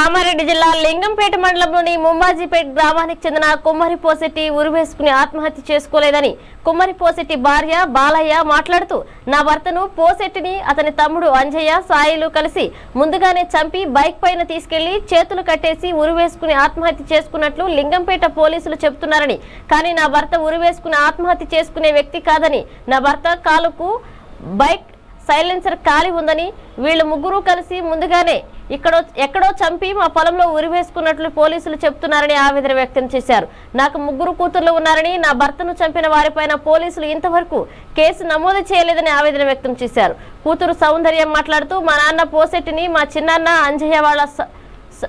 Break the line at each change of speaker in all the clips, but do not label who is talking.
కామారెడ్డి జిల్లా లింగంపేట మండలంలోని ముంబాజీపేట గ్రామానికి చెందిన కుమ్మరి పోసెట్టి ఉరివేసుకుని ఆత్మహత్య చేసుకోలేదని కుమ్మరి పోసెట్టి భార్య బాలయ్య మాట్లాడుతూ నా భర్తను పోసెట్టిని అతని తమ్ముడు అంజయ్య సాయిలు కలిసి ముందుగానే చంపి బైక్ పైన తీసుకెళ్లి చేతులు కట్టేసి ఉరివేసుకుని ఆత్మహత్య చేసుకున్నట్లు లింగంపేట పోలీసులు చెబుతున్నారని కానీ నా భర్త ఉరివేసుకుని ఆత్మహత్య చేసుకునే వ్యక్తి కాదని నా భర్త కాలుకు బైక్ సైలెన్సర్ ఖాళీ ఉందని వీళ్ళు ముగ్గురు కలిసి ముందుగానే ఇక్కడో ఎక్కడో చంపి మా పొలంలో ఉరివేసుకున్నట్లు పోలీసులు చెప్తున్నారని ఆవేదన వ్యక్తం చేశారు నాకు ముగ్గురు కూతుర్లు ఉన్నారని నా భర్తను చంపిన వారిపైన పోలీసులు ఇంతవరకు కేసు నమోదు చేయలేదని ఆవేదన వ్యక్తం చేశారు కూతురు సౌందర్యం మాట్లాడుతూ మా నాన్న పోసెట్టిని మా చిన్నాన్న అంజయ్య వాళ్ళ స- స-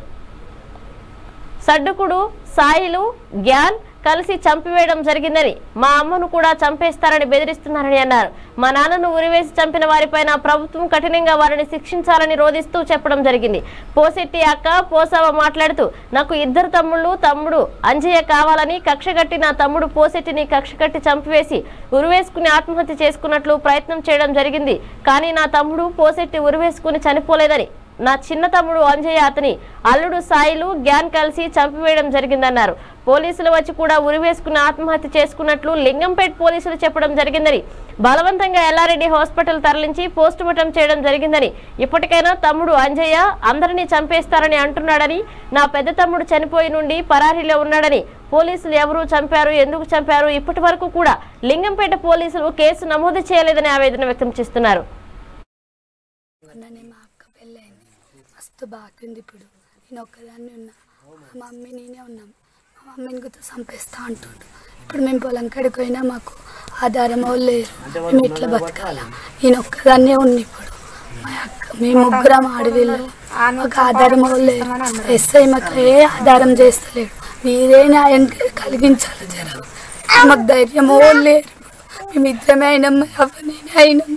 సడ్డుకుడు సాయిలు గ్యాన్ కలిసి చంపివేయడం జరిగిందని మా అమ్మను కూడా చంపేస్తారని బెదిరిస్తున్నారని అన్నారు మా నాన్నను ఉరివేసి చంపిన వారిపైన ప్రభుత్వం కఠినంగా వారిని శిక్షించాలని రోధిస్తూ చెప్పడం జరిగింది పోసెట్టి అక్క పోసావ మాట్లాడుతూ నాకు ఇద్దరు తమ్ముళ్ళు తమ్ముడు అంజయ్య కావాలని కక్షగట్టి నా తమ్ముడు పోసెట్టిని కక్షగట్టి చంపివేసి ఉరివేసుకుని ఆత్మహత్య చేసుకున్నట్లు ప్రయత్నం చేయడం జరిగింది కానీ నా తమ్ముడు పోసెట్టి ఉరివేసుకుని చనిపోలేదని నా చిన్న తమ్ముడు అంజయ్య అతని అల్లుడు సాయిలు గ్యాన్ కలిసి చంపివేయడం జరిగిందన్నారు పోలీసులు వచ్చి కూడా ఉరివేసుకుని ఆత్మహత్య చేసుకున్నట్లు లింగంపేట్ పోలీసులు చెప్పడం జరిగిందని బలవంతంగా ఎల్లారెడ్డి హాస్పిటల్ తరలించి పోస్ట్ మార్టం చేయడం జరిగిందని ఇప్పటికైనా తమ్ముడు అంజయ్య అందరినీ చంపేస్తారని అంటున్నాడని నా పెద్ద తమ్ముడు చనిపోయి నుండి పరారీలో ఉన్నాడని పోలీసులు ఎవరు చంపారు ఎందుకు చంపారు ఇప్పటి వరకు కూడా లింగంపేట పోలీసులు కేసు నమోదు చేయలేదని ఆవేదన వ్యక్తం చేస్తున్నారు
మొన్ననే మా అక్క పెళ్ళైంది మస్తు బాగుంది ఇప్పుడు నేను ఒక్కదాన్ని ఉన్నా మా మమ్మీ నేనే ఉన్నాం మా మమ్మీని గుర్తు చంపేస్తా అంటుండు ఇప్పుడు మేము పొలం కాడికి పోయినా మాకు ఆధారం వాళ్ళు లేరు మేము ఎట్లా బతకాల నేను ఒక్కదాన్నే ఉన్నా ఇప్పుడు మా అక్క మేము ముగ్గురం ఆడవిళ్ళు మాకు ఆధారం వాళ్ళు లేరు ఎస్ఐ మాకు ఏ ఆధారం చేస్తలేడు మీరే న్యాయం కలిగించాలి జర మాకు ధైర్యం వాళ్ళు లేరు మేము ఇద్దరమే అయినాం మా అవ్వ నేనే అయినాం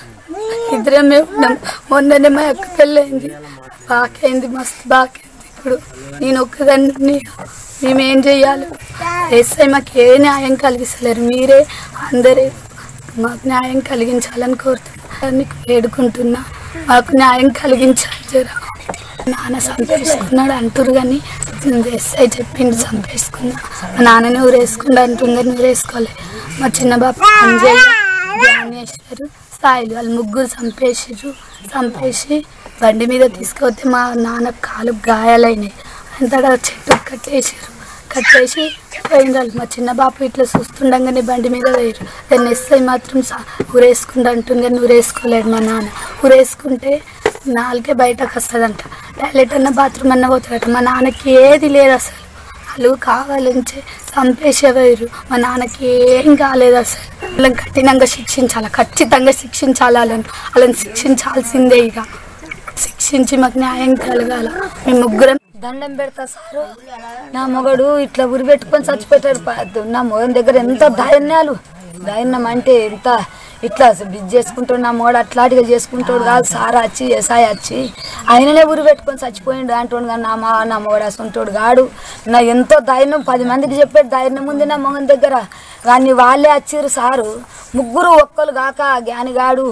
ఇద్దరమే ఉన్నాం మొన్ననే మా అక్క పెళ్ళైంది బాగైంది మస్తు బాగైంది ఇప్పుడు నేను ఒక్కదాన్ని మేమేం చెయ్యాలి ఎస్ఐ మాకు ఏ న్యాయం కలిగిస్తలేరు మీరే అందరే మాకు న్యాయం కలిగించాలని కోరుతున్నా మీకు వేడుకుంటున్నా మాకు న్యాయం కలిగించాలి జర నాన్న చంపేసుకున్నాడు అంటారు కానీ ఎస్ఐ చెప్పిండు చంపేసుకున్నా మా నాన్నని ఊరేసుకుండా అంటుంది ఊరేసుకోలే మా చిన్న బాబు అంజయ్య జ్ఞానేశ్వరు సాయిలు వాళ్ళు ముగ్గురు చంపేసిర్రు చంపేసి బండి మీద తీసుకొస్తే మా నాన్న కాలు గాయాలైనాయి అంతటా చెట్టు కట్టేసారు కట్టేసి పోయినారు మా చిన్న బాపు ఇట్లా చూస్తుండగానే బండి మీద వేయరు దాన్ని ఎస్ఐ మాత్రం సా- ఊరేసుకుంటా అంటుంది కానీ ఊరేసుకోలేడు మా నాన్న ఊరేసుకుంటే నాలుగే బయటకు వస్తుందంట టాయిలెట్ అన్న బాత్రూమ్ అన్న పోతాడట మా నాన్నకి ఏది లేదు అసలు వాళ్ళు కావాలంటే చంపేసేవారు మా నాన్నకి ఏం కాలేదు అసలు వాళ్ళని కఠినంగా శిక్షించాలి ఖచ్చితంగా శిక్షించాలి వాళ్ళని వాళ్ళని శిక్షించాల్సిందే ఇక శిక్షించి మాకు న్యాయం కలగాల మేము ముగ్గురం
దండం పెడతా సారు నా మొగడు ఇట్లా ఉరి పెట్టుకొని చచ్చిపెట్టాడు ప- నా మొగన్ దగ్గర ఎంత ధైర్యాలు ధైర్యం అంటే ఎంత ఇట్లా బిజ్ చేసుకుంటాడు నా మొగడు అట్లాంటిగా చేసుకుంటాడు కాదు సార్ వచ్చి ఎస్ఐ వచ్చి ఆయననే ఉరి పెట్టుకొని చచ్చిపోయిండు అంటాడు కానీ నా మా నా మొగడు అసంటాడు గాడు నా ఎంతో ధైర్యం పది మందికి చెప్పేది ధైర్యం ఉంది నా మొగన్ దగ్గర కానీ వాళ్ళే వచ్చిర్రు సారు ముగ్గురు ఒక్కరు కాక జ్ఞానిగాడు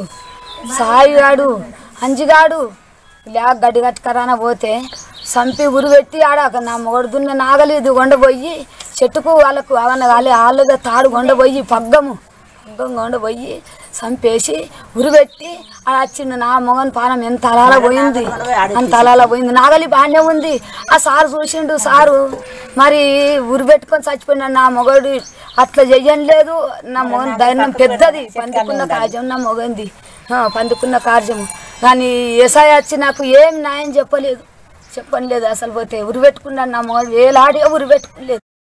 సాయిగాడు అంజిగాడు ఇలా గడ్డి కట్టుకరాన పోతే సంపి ఉరి పెట్టి ఆడ నా మొగడు దున్న నాగలేదు కొండపోయి చెట్టుకు వాళ్ళకు అవన్న వాళ్ళ వాళ్ళగా తాడు కొండపోయి పగ్గము పగ్గం కొండపోయి సంపేసి ఉరి పెట్టి ఆడ వచ్చిండు నా మొగన్ పానం ఎంత అలాల పోయింది అంత అలాల పోయింది నాగలి బాగానే ఉంది ఆ సారు చూసిండు సారు మరి ఉరి పెట్టుకొని చచ్చిపోయినా నా మొగడు అట్లా చెయ్యని లేదు నా మొగన్ ధైర్యం పెద్దది పందుకున్న కార్యం నా మొగంది ఆ, పందుకున్న కార్యము కానీ ఎస్ఐ వచ్చి నాకు ఏం న్యాయం చెప్పలేదు చెప్పలేదు అసలు పోతే ఉరి పెట్టుకున్నాను నా మొగడు వేలాడిగా ఉరి పెట్టుకోలేదు